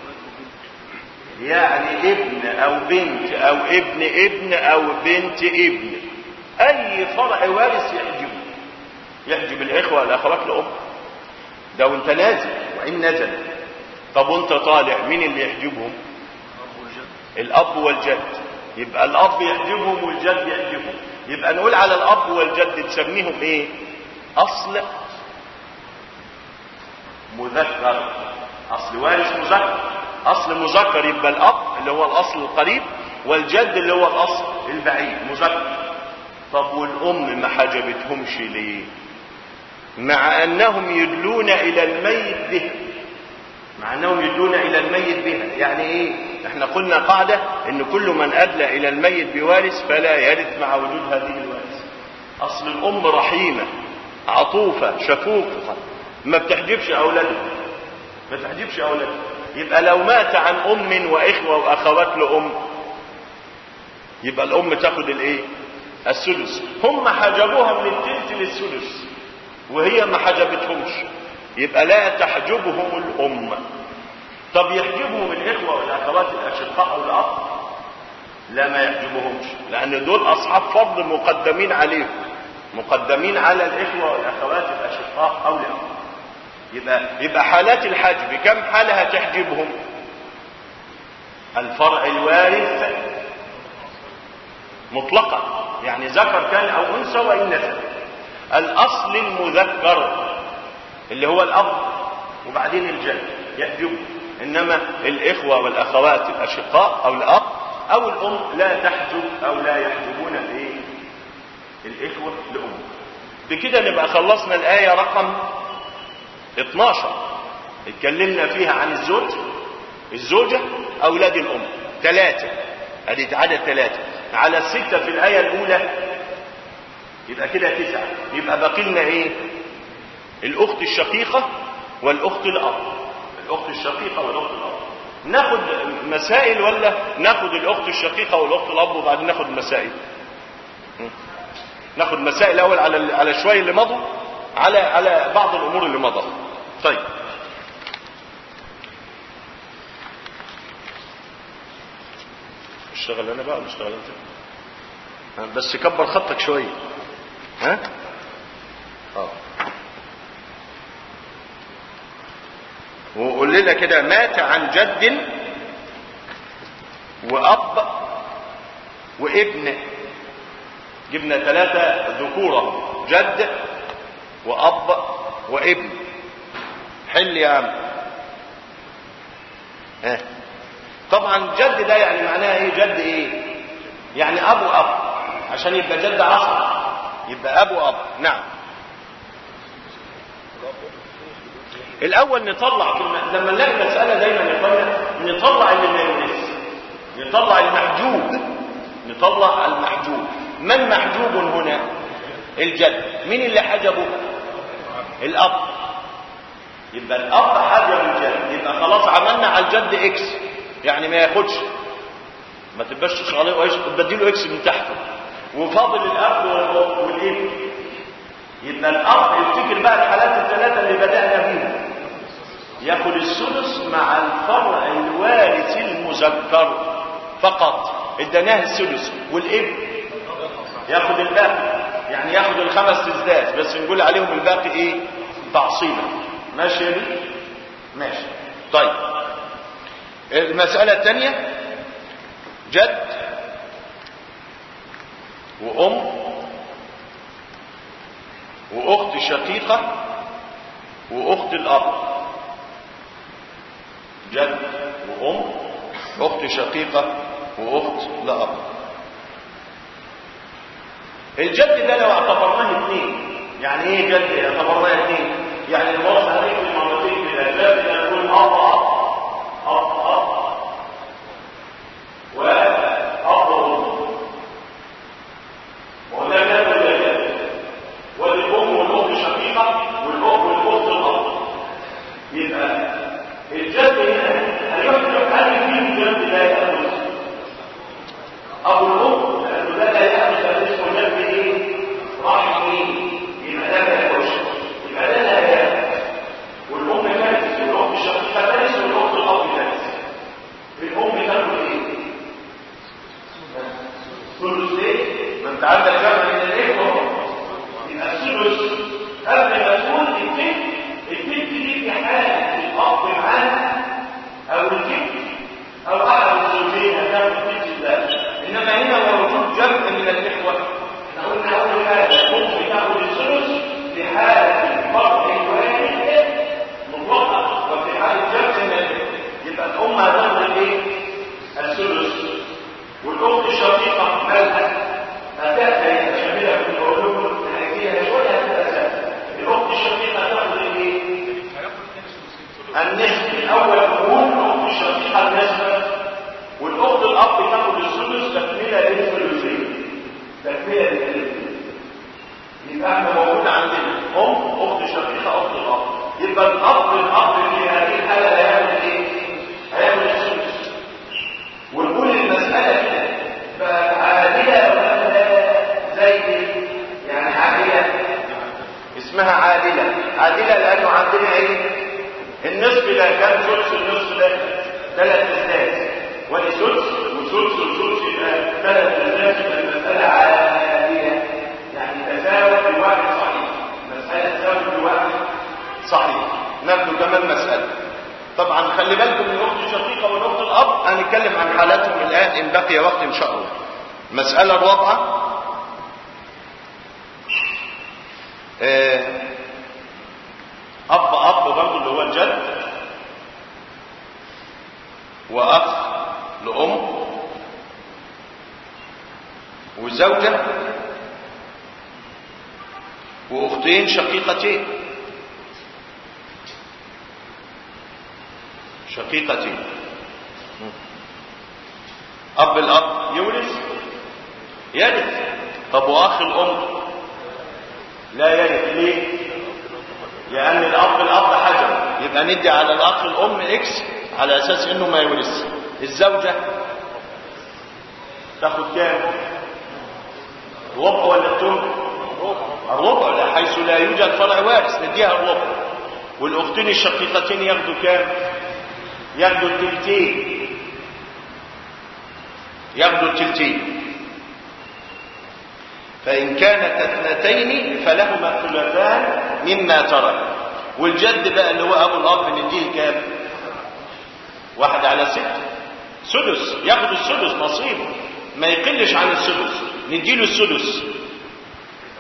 يعني ابن او بنت او ابن ابن او بنت ابن اي فرع وارث يحجبه يحجب الاخوه والاخوات لام ده وانت نازل وان نزل طب وانت طالع مين اللي يحجبهم الاب والجد يبقى الاب يحجبهم والجد يحجبهم يبقى نقول على الاب والجد تسميهم ايه اصل مذكر اصل وارث مذكر اصل مذكر يبقى الاب اللي هو الاصل القريب والجد اللي هو الاصل البعيد مذكر طب والام ما حجبتهمش ليه مع انهم يدلون الى الميت به مع انهم يدلون الى الميت بها يعني ايه احنا قلنا قاعدة ان كل من ادلى الى الميت بوارث فلا يرث مع وجود هذه الوارث اصل الام رحيمة عطوفة شفوقة ما بتحجبش اولادها ما بتحجبش اولادها يبقى لو مات عن ام واخوة واخوات لام يبقى الام تاخد الايه السدس هم حجبوها من التلت للسدس وهي ما حجبتهمش يبقى لا تحجبهم الام طب يحجبهم الاخوه والاخوات الاشقاء او الاب لا ما يحجبهمش لان دول اصحاب فضل مقدمين عليهم مقدمين على الاخوه والاخوات الاشقاء او الاب يبقى يبقى حالات الحجب كم حاله هتحجبهم الفرع الوارث مطلقا يعني ذكر كان او انثى وان نزل الاصل المذكر اللي هو الاب وبعدين الجد يحجبه انما الاخوه والاخوات الاشقاء او الاب او الام لا تحجب او لا يحجبون الايه الاخوه لام بكده نبقى خلصنا الايه رقم 12 اتكلمنا فيها عن الزوج الزوجه اولاد الام ثلاثه ادي عدد ثلاثه على السته في الايه الاولى يبقى كده تسعه يبقى باقي لنا ايه الاخت الشقيقه والاخت الاب الاخت الشقيقه والاخت الاب ناخد مسائل ولا ناخد الاخت الشقيقه والاخت الاب وبعدين ناخد المسائل ناخد مسائل الاول على على شويه اللي مضوا على على بعض الامور اللي مضت طيب اشتغل انا بقى ولا اشتغل انت بس كبر خطك شويه ها اه وقول لنا كده مات عن جد واب وابن جبنا ثلاثة ذكورة جد واب وابن حل يا عم ها طبعا جد ده يعني معناها ايه جد ايه يعني ابو اب عشان يبقى جد عصر يبقى ابو اب نعم الاول نطلع كلمة لما نلاقي مسألة دايما يا اخوانا نطلع اللي ما يورث نطلع المحجوب نطلع المحجوب من محجوب هنا الجد مين اللي حجبه الاب يبقى الاب حجب الجد يبقى خلاص عملنا على الجد اكس يعني ما ياخدش ما تبقاش عليه وايش بديله اكس من تحته وفاضل الاب والابن يبقى الاب يفتكر بقى الحالات الثلاثه اللي بدانا بيها ياخد السدس مع الفرع الوارث المذكر فقط اديناه السدس والابن ياخد الباقي يعني ياخد الخمس ازداد بس نقول عليهم الباقي ايه تعصيبا ماشي يا بيه ماشي طيب المسألة الثانية جد وأم وأخت شقيقة وأخت الأب جد وأم أخت شقيقة وأخت لأب الجد ده لو اعتبرناه اثنين يعني ايه جد اعتبرناه اثنين يعني الوصف هنكتب مرتين كده جد يكون اب اب اب اب واب وام وده جد وده جد والام والاخت شقيقه والاخت والاخت الاب يبقى الجد هنا هيحكم هل فيه جد لا يأخذ ابو الام لانه ده لا يأخذ اسمه جد ايه رحمي يبقى ده ما ياخدش يبقى ده لا يأخذ والام كانت والاخت الشقيقه ترث والاخت الاب ترث الام تاخد ايه ثلث ايه ما انت عندك جمع من الاخوه يبقى الثلث قبل ما تقول البنت البنت دي في حاله الاب معاها او الجد او احد الزوجين هتاخد البنت ده انما هنا موجود جمع من الاخوه احنا قلنا اول حاجه ممكن تاخد الثلث في حاله الفرق الواحد مطلقه وفي حاله جمع من الاخوه يبقى الام هتاخد الايه الثلث والاخت الشقيقه مالها هتاتي شامله في العلوم الحقيقيه شويه هتبقى الاخت الشقيقه تاخد الايه النصف الاول يكون الاخت الشقيقه النصف والاخت الاب تاخد الثلث تكمله للثلثين تكمله للثلثين يبقى احنا موجود عندنا ام اخت شقيقه اخت الاب يبقى الاب الاب في هذه الحاله هيعمل ايه هيعمل الثلث ونقول المساله كده فعادله ولا زي يعني عادله اسمها عادله عادله لانه عندنا ايه النصف ده كام ثلث النصف ده ثلاث ازداد ودي ثلث وثلث وثلث يبقى ثلاث ازداد يبقى المساله عادله يعني تساوي بواحد صحيح مساله تساوي بواحد صحيح ناخد كمان مساله طبعا خلي بالكم من الاخت الشقيقه والاخت الاب هنتكلم عن حالاتهم الان ان بقي وقت ان شاء الله المساله الرابعه آه اب اب برضه اللي هو الجد واخ لام وزوجه واختين شقيقتين شقيقتين اب الاب يورث يرث طب واخ الام لا يرث ليه لان الاب الاب حجر يبقى ندي على الاخ الام اكس على اساس انه ما يورث الزوجه تاخد كام ربع ولا التمن الربع لا حيث لا يوجد فرع وارث نديها الربع والاختين الشقيقتين ياخدوا كام ياخدوا التلتين ياخدوا التلتين فإن كانت اثنتين فلهما الثلثان مما ترك والجد بقى اللي هو أبو الأب نديه كام واحد على ستة سدس ياخد السدس نصيبه ما يقلش عن السدس نديله السدس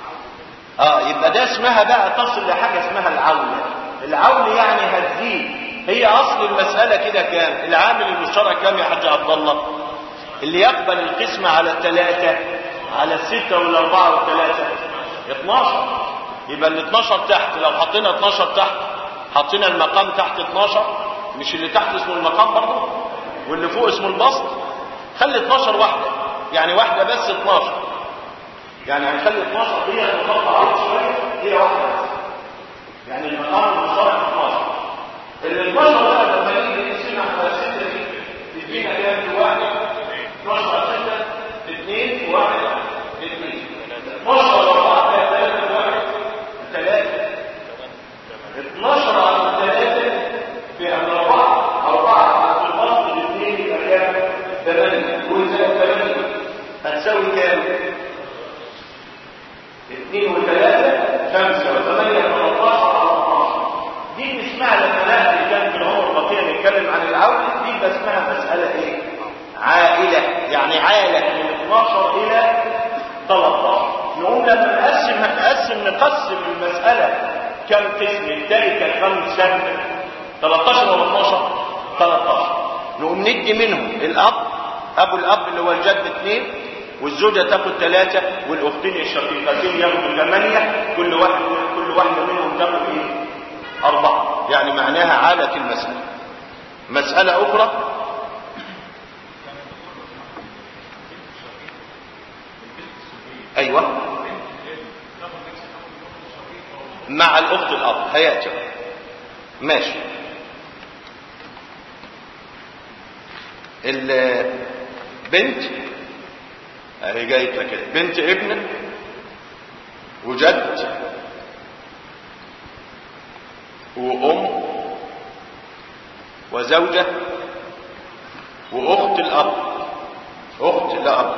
اه يبقى ده اسمها بقى تصل لحاجة اسمها العولة العول يعني هتزيد هي اصل المسألة كده كام العامل المشترك كام يا حاج عبد الله اللي يقبل القسمة على الثلاثة على الستة والاربعة والثلاثة 12 يبقى ال 12 تحت لو حطينا 12 تحت حطينا المقام تحت 12 مش اللي تحت اسمه المقام برضه واللي فوق اسمه البسط خلي 12 واحدة يعني واحدة بس 12 يعني هنخلي 12 هي المقام عرض شوية هي واحدة بس يعني المقام المشترك 12 ال 12 بقى لما نيجي نقسمها على 6 دي تدينا كام في واحد 12 على 6 2 1 2 12 4 3 1 3 12 على 3 في 4 4 على البسط الاثنين يبقى كام 8 وزائد 8 هتساوي كام 2 و3 5 و8 13 على 12 دي بنسمعها لما نحن كان في العمر بقيه نتكلم عن العودة دي بسمها مسألة ايه عائلة يعني عائلة من 12 الى 13 نقوم لما نقسم هنقسم نقسم المسألة كم قسم التركة كم سنة 13 ولا 12 13 نقوم ندي منهم الاب ابو الاب اللي هو الجد اثنين والزوجة تاخد ثلاثة والاختين الشقيقتين ياخدوا ثمانية كل واحد كل واحدة منهم تاخد ايه أربعة يعني معناها عالة المسألة مسألة أخرى أيوة مع الأخت الأب هياتي ماشي البنت اهي جايت لك كده بنت ابن وجد وأم وزوجة وأخت الأب أخت الأب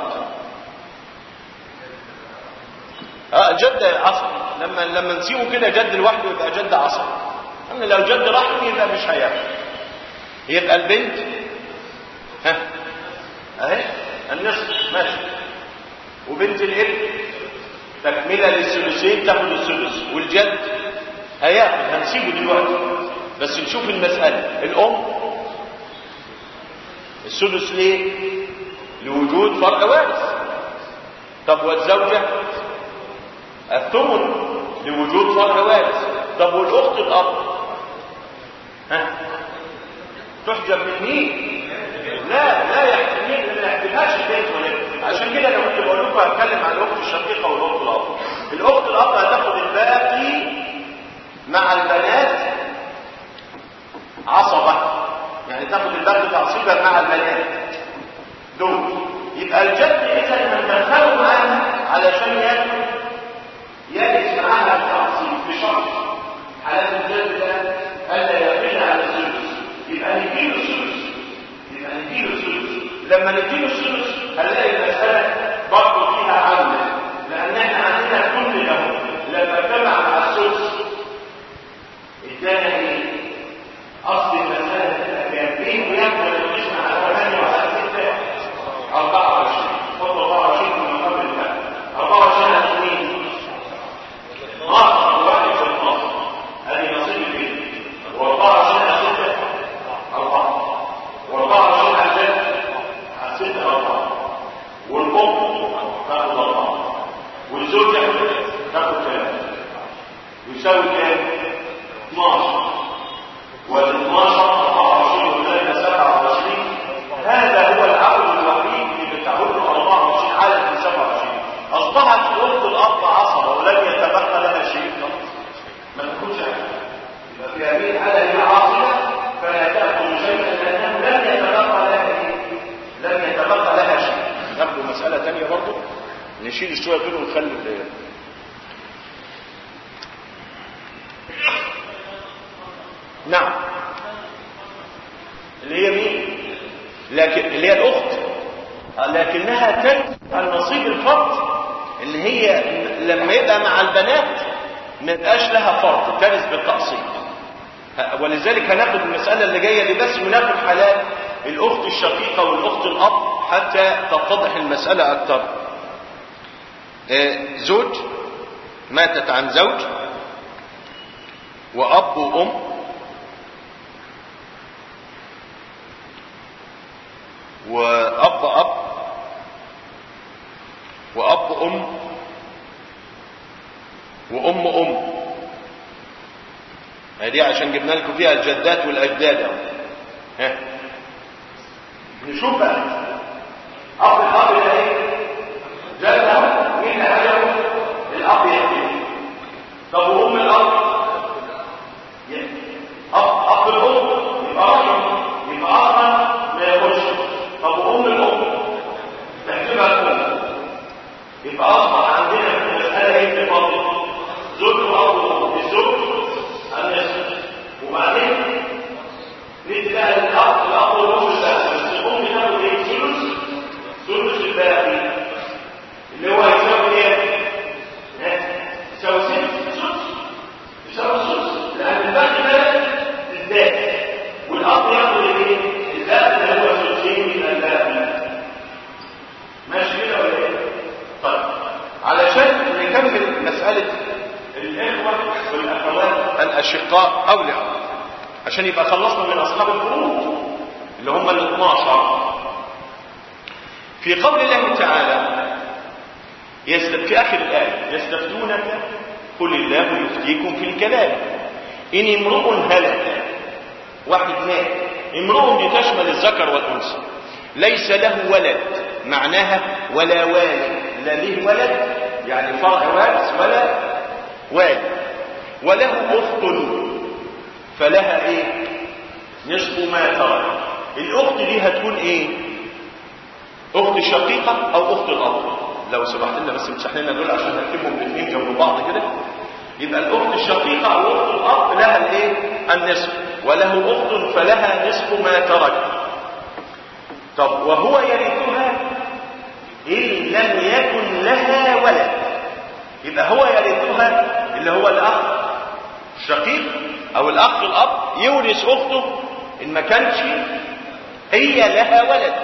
اه جد عصر لما لما نسيبه كده جد لوحده يبقى جد عصر أما لو جد رحمي يبقى مش هياخد يبقى البنت ها اهي النصف ماشي وبنت الابن تكملة للثلثين تاخد الثلث والجد هياخد هنسيبه دلوقتي بس نشوف المسألة الأم السدس ليه لوجود فرع وارث طب والزوجة الثمن لوجود فرع وارث طب والأخت الأب ها تحجب من مين لا لا يحتمل ما يحتملهاش البيت ولا عشان كده انا كنت بقول لكم هتكلم عن الاخت الشقيقه والاخت الاب الاخت الاب هتاخد الباقي مع البنات عصبة يعني تاخد الباقي تعصيبا مع البنات دول يبقى الجد اذا ندخله معاها علشان ياخد يجلس معاها التعصيب بشرط حالات الجد ده الا يقل على الثلث يبقى نديله الثلث يبقى نديله الثلث لما نديله الثلث هنلاقي المساله برضه فيها عوده لان احنا عندنا كل ده لما اجتمع مع الثلث ادانا ايه؟ اصل المساله كان بين وياخد القسم على 8 وعلى 6 24 خد 24 من قبل ده 24 على مين؟ ناقص واحد في النص هذه نصيب البيت و24 على 6 4 و24 على 6 على 6 4 والام تاخد 4 والزوجه تاخد 3 يساوي كام؟ 12 وال 12 24 وثلاثة 27 هذا هو العقد الوحيد اللي بتعود له 24 عدد من 27 اصبحت اخت الاب عصبه ولم يتبقى لها شيء ما تكونش يبقى في هذه الحاله هي عاصمه فلا تاخذ شيئا لانه لم يتبقى لها ايه؟ لم يتبقى لها شيء ناخد مساله ثانيه برضه نشيل شويه دول ونخلي نعم اللي هي مين لكن اللي هي الاخت لكنها تنفي عن نصيب الفرد اللي هي لما يبقى مع البنات ما يبقاش لها فرد ترث بالتقسيط ولذلك هناخد المسألة اللي جاية دي بس وناخد حالات الأخت الشقيقة والأخت الأب حتى تتضح المسألة أكثر زوج ماتت عن زوج وأب وأم وأب أب وأب أم وأم أم هذه عشان جبنا لكم فيها الجدات والأجداد أهو. ها نشوف بقى أب الأب ده إيه؟ جدة مين اللي هياخد؟ الأب يحكي طب وأم الأب؟ يعني أب أب الأم يبقى رحم يبقى أصلا ما ياخدش طب وأم الأم؟ نحسبها الأم يبقى أصبح عندنا في المسألة إيه في فاضل؟ زوج وأب وأم الزوج النصف وبعدين ندي بقى الأب الأب والأم الأب بس الأم تاخد إيه؟ ثلث ثلث الباقي اللي هو يساوي إيه؟ ها؟ يساوي ست ثلث يساوي ثلث لأن الباقي ده الذات والأب ياخد الإيه؟ الأب اللي هو ثلثين من الباقي ماشي كده ولا إيه؟ طيب علشان نكمل مسألة الإخوة والأخوات الأشقاء أو لأب عشان يبقى خلصنا من أصحاب الفروض اللي هم ال 12 في قول الله تعالى يستف... في آخر الآية يستفتونك قل الله يفتيكم في الكلام إن امرؤ هلك واحد مات امرؤ دي تشمل الذكر والأنثى ليس له ولد معناها ولا والد لا له ولد يعني فرع وارث ولا والد وله أخت فلها ايه نصف ما ترك الأخت دي هتكون ايه أخت شقيقة أو أخت الأب لو سمحت لنا بس امسح لنا دول عشان نكتبهم الاثنين جنب بعض كده يبقى الأخت الشقيقة أو أخت الأب لها الايه النصف وله أخت فلها نصف ما ترك طب وهو يرثها إن لم يكن لها ولد يبقى هو يرثها اللي هو الأخ الشقيق أو الأخ الأب يورث أخته إن ما كانش هي لها ولد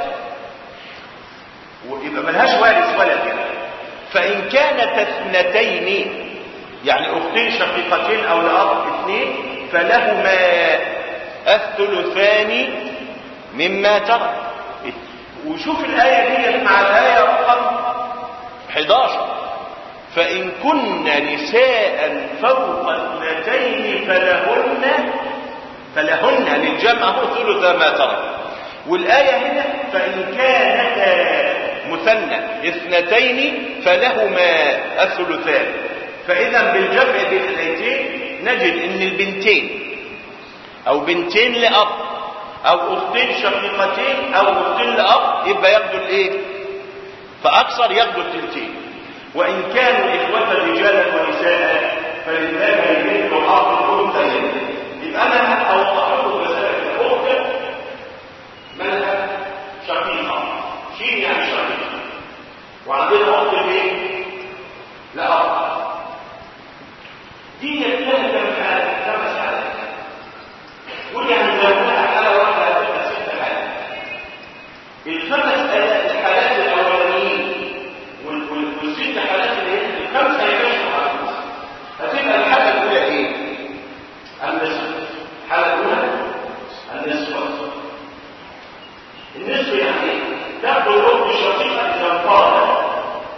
ويبقى ملهاش وارث ولد يعني فإن كانت اثنتين يعني أختين شقيقتين أو لأب اثنين فلهما الثلثان مما ترك وشوف الآية دي مع الآية رقم 11 فإن كن نساء فوق اثنتين فلهن فلهن للجمع هو ثلث ما ترك والآية هنا فإن كانتا مثنى اثنتين فلهما الثلثان فإذا بالجمع بين الآيتين نجد أن البنتين أو بنتين لأب أو أختين شقيقتين أو أختين لأب يبقى ياخدوا الإيه؟ فأكثر ياخدوا التلتين وإن كانوا إخوة رجالا ونساء فلله مثل حظ الأنثيين يبقى أنا أوضح لكم مسألة الأخت مالها شقيقة شين يعني شقيقة وعندنا أخت إيه؟ لا أخت دي لها كم حالة خمس حالات قول يعني لو لها حالة واحدة هتبقى ست حالات الخمس الحالات الأولانيين والست حالات اللي هي الخمسة يمشوا على الخمسة هتبقى الحالة الأولى إيه؟ النصف الحالة الأولى النصف النصف يعني إيه؟ تاخد الأخت الشقيقة إذا انفرد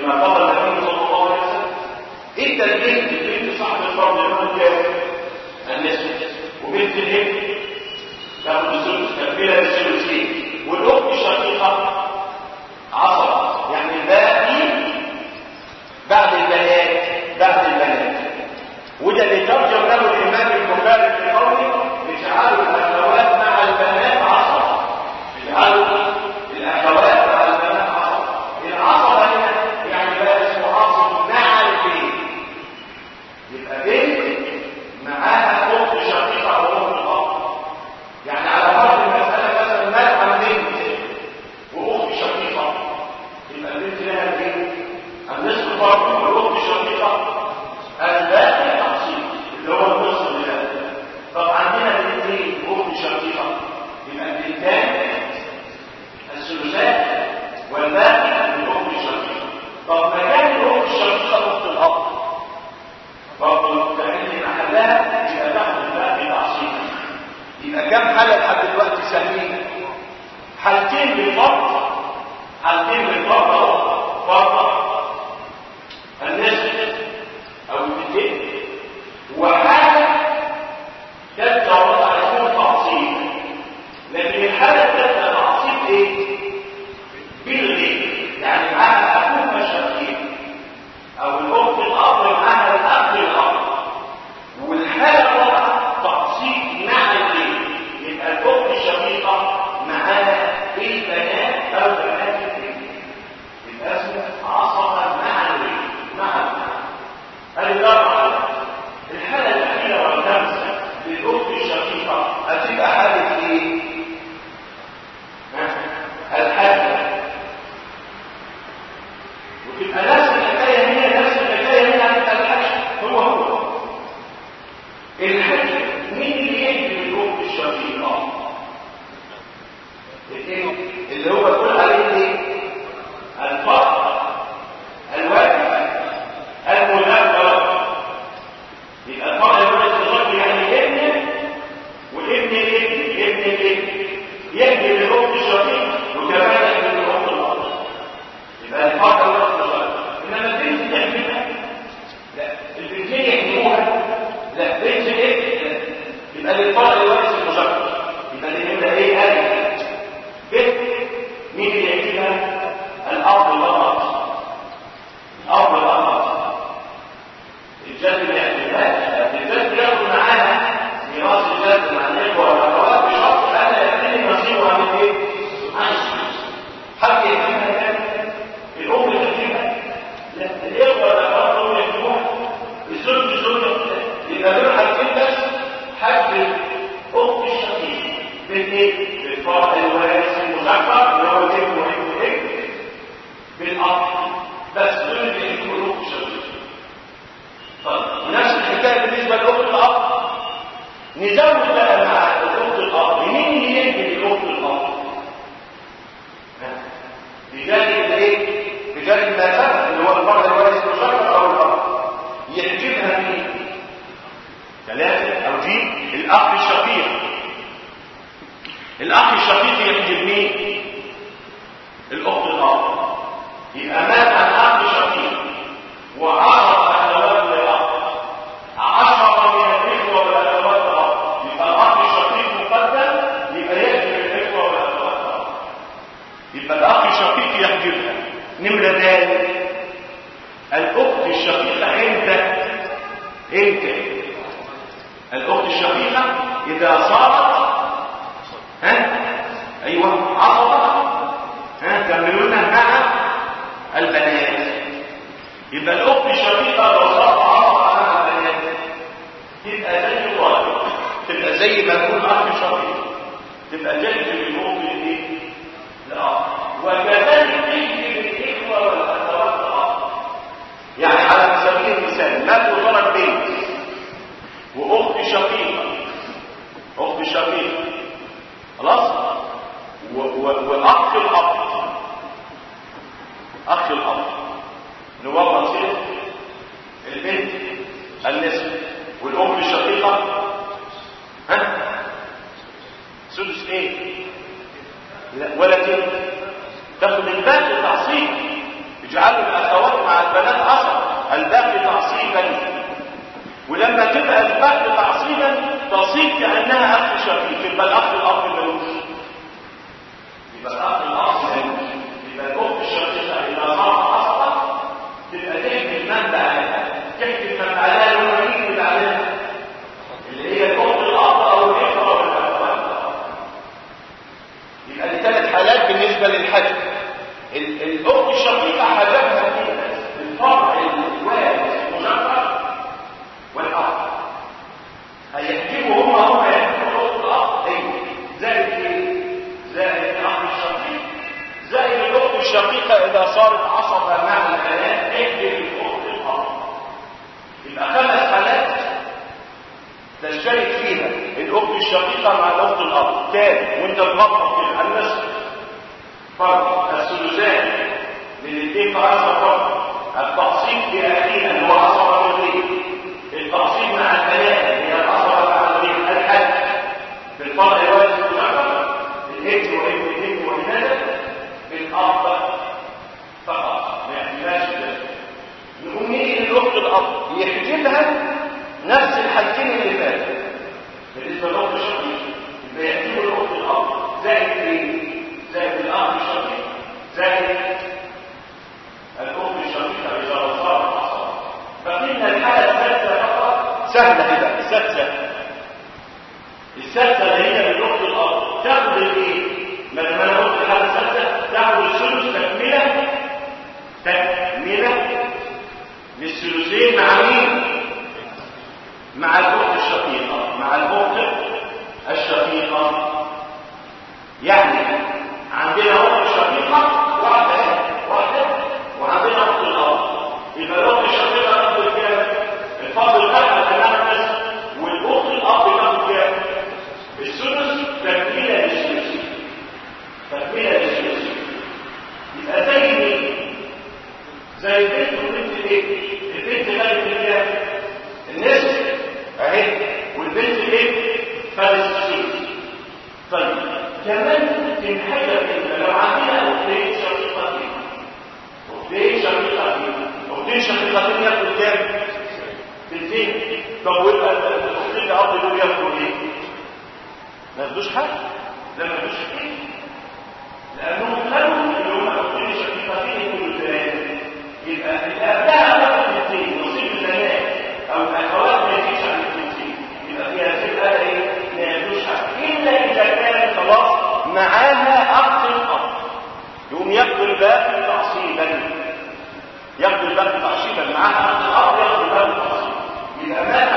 بما قضى النبي صلى الله عليه وسلم انت البنت البنت صاحب الفرض يوم كام النسبة وبنت الابن تاخد الثلث تكمله بالثلثين والاخت الشقيقه عصب يعني الباقي بعد البنات بعد البنات وده اللي ترجم له الامام البخاري في قوله اجعلوا الاخوات مع البنات عصب اجعلوا الاخوات مع البنات عصب العصب هنا يعني بقى اسمه عصب مع البيت يبقى بنت معاها اخت شقيقه او اخت الاب يعني على فرض المساله مثلا مات عن بنت واخت شقيقه يبقى البنت لها ايه؟ النصف فرض والاخت الشقيقه الباقي تقسيم اللي هو النصف لله طب عندنا الاثنين اخت شقيقه يبقى البنتان الثلثات والباقي للاخت الشقيقه طب مكان الاخت الشقيقه اخت الاب برضه تعمل محلها يبقى تاخد الباقي تعصيبا يبقى كم حالة لحد دلوقتي سهلين حالتين بالفرض حالتين بالفرض اهو فرض النصف او البيتين وحالة تبقى وضع يكون تعصيب لكن الحالة الثالثة تعصيب ايه؟ بالغير يعني معاها اخوها الشقيق او الاخت الاب معاها الاخ الاب والحالة الرابعة تعصيب مع البيت يبقى الاخت الشقيقة معاها البنات او بنات البيت يبقى اسمه عصبة مع البيت مع البيت هذه الأربعة الحالة الأخيرة والخامسة للأخت الشقيقة هتبقى حالة إيه؟ ها؟ الحاجة وتبقى نفس الحكاية هي نفس الحكاية هنا هتبقى الحاجة هو هو الحاجة مين اللي يجري الأخت الشقيقة؟ الإيه؟ اللي هو تقول عليه إيه؟ الفرق الواجب المنبه يبقى الفرق الواجب الرجل يعني ابن وابن الابن ابن الابن يهدي للأخت الشقيقة وكمان يهدي للأخت الأرض يبقى الفرق الواجب الرجل إنما البنت تحملها لا البنتين يحملوها لا بنت الابن لا. يبقى للفرق الواجب المشقق يبقى اللي نبدا ايه هذه بنت مين اللي يحملها الأرض والأرض الأرض والأرض الجد ما يحملهاش الجد ياخد معاها ميراث الجد مع الإخوة والأخوات بشرط ألا يحمل نصيبها من إيه؟ عن الشمس حد يحملها كام؟ الأم تحملها؟ لا الإخوة والأخوات هم يحملوها الزوج الزوج يبقى دول حاجتين بس حد الأخت الشقيقة بالإيه؟ بالفرع الوارث المذكر اللي هو الابن وابن الابن بالأرض بس دول اللي يكونوا الأخت الشقيقة طيب ونفس الحكايه بالنسبه لاخت الاب نزود بقى مع الاخت الاب مين اللي يهدي لاخت الاب بجانب ايه بجانب ما سبق اللي هو الفرد الوارث المشرف او الاب يحجبها مين ثلاثه او دي الاخ الشقيق الاخ الشقيق يحجب مين الاخت الاب يبقى مات عن اخ شقيق وعشر اخوات للاب عشرة من الاخوه والاخوات الاب يبقى الاخ الشقيق مقدم يبقى يحجب الاخوه والاخوات الاب يبقى الاخ الشقيق يحجبها نمره ثانيه الاخت الشقيقه امتى امتى الاخت الشقيقه اذا صارت ها ايوه عصبه ها كملونا مع البنات يبقى الاخت الشقيقه لو صارت عصبه مع البنات تبقى زي الراجل تبقى زي ما يكون اخ شقيق تبقى تجد الاخت الايه لا وكذلك تجد الاخوه والاخوات الاب يعني على سبيل المثال مات وترك بنت واخت شقيقه اخت شقيقه خلاص و- و- واخ الاب اخ الاب نوضح نصير البنت النسب والام الشقيقه ها سدس ايه لا ولا تلك تاخد الباقي تعصيب اجعلوا الاخوات كانها اخ شقيق يبقى الاخ الاب ملوش يبقى الاخ الاب ملوش يبقى الاخت الشقيقه اذا صارت اصلا تبقى تحكي المنبع عليها تحكي المنبع عليها لما يجي عليها اللي هي الاخت الاب او الاخوه او الاخوات يبقى دي ثلاث حالات بالنسبه للحجب ال- الاخت الشقيقه حجبها فيها الفرع الوارث المشرع والاب هيحجبوا هم هم هيحجبوا الاخت الاب ايوه زائد ايه زائد الاخ الشقيق زائد الاخت الشقيقه اذا صارت عصبه مع البنات تحجب الاخت الاب يبقى خمس حالات تشترك فيها الاخت الشقيقه مع الاخت الاب تاني وانت تغطى كده على الناس فرق الثلثان للاثنين فرصه فرق التقسيم باخينا اللي هو عصبه الوليد التقسيم مع البنات اللي هي العصبه مع الوليد الحج بالفرق الوارث المجرد الابن وابن الابن والندى بالاب فقط ما يحتاجش ده نقوم نيجي للاخت الاب يحجبها نفس الحاجتين اللي فاتوا بالنسبه للاخت الشقيق يبقى يحجبوا الاخت الاب زائد ايه؟ زائد الاخ الشقيق زائد الاخت الشقيقه اذا صارت عصبه فقلنا الحاله الثالثه فقط سهله كده السادسه السادسه اللي هي للاخت الاب تاخد الايه؟ ما لما انا قلت الحاله السادسه تاخد الثلث تكمله تكمله للثلثين مع مين؟ مع الاخت الشقيقه مع الاخت الشقيقه يعني عندنا اخت شقيقه واحده واحده وعندنا اخت الاب يبقى الاخت الشقيقه تاخد كام الفضل بتاعها تنفس والاخت الاب تاخد كام الثلث تكمله للثلث تكمله للثلث يبقى زي مين زي البنت وبنت الايه البنت غالب الكام النصف اهي والبنت ايه فارس الثلث طيب كمان تنحجر انت لو عندنا اختين شقيقتين اختين شقيقتين اختين شقيقتين ياخدوا كام بنتين طب ويبقى الاختين الاب دول ياخدوا ايه ما ياخدوش حاجه لا ما ياخدوش حاجه لانهم خلوا اللي هم اختين شقيقتين يكونوا ثلاثه يبقى الابناء ياخدوا الاثنين نصيب البنات او الاخوات ما يجيش على الاثنين يبقى فيها تبقى ايه ما ياخدوش حاجه الا اذا كان خلاص معاها اخ الاب يقوم ياخد الباقي تعصيبا ياخد الباقي تعصيبا معاها اخ الاب ياخد الباقي تعصيبا يبقى مات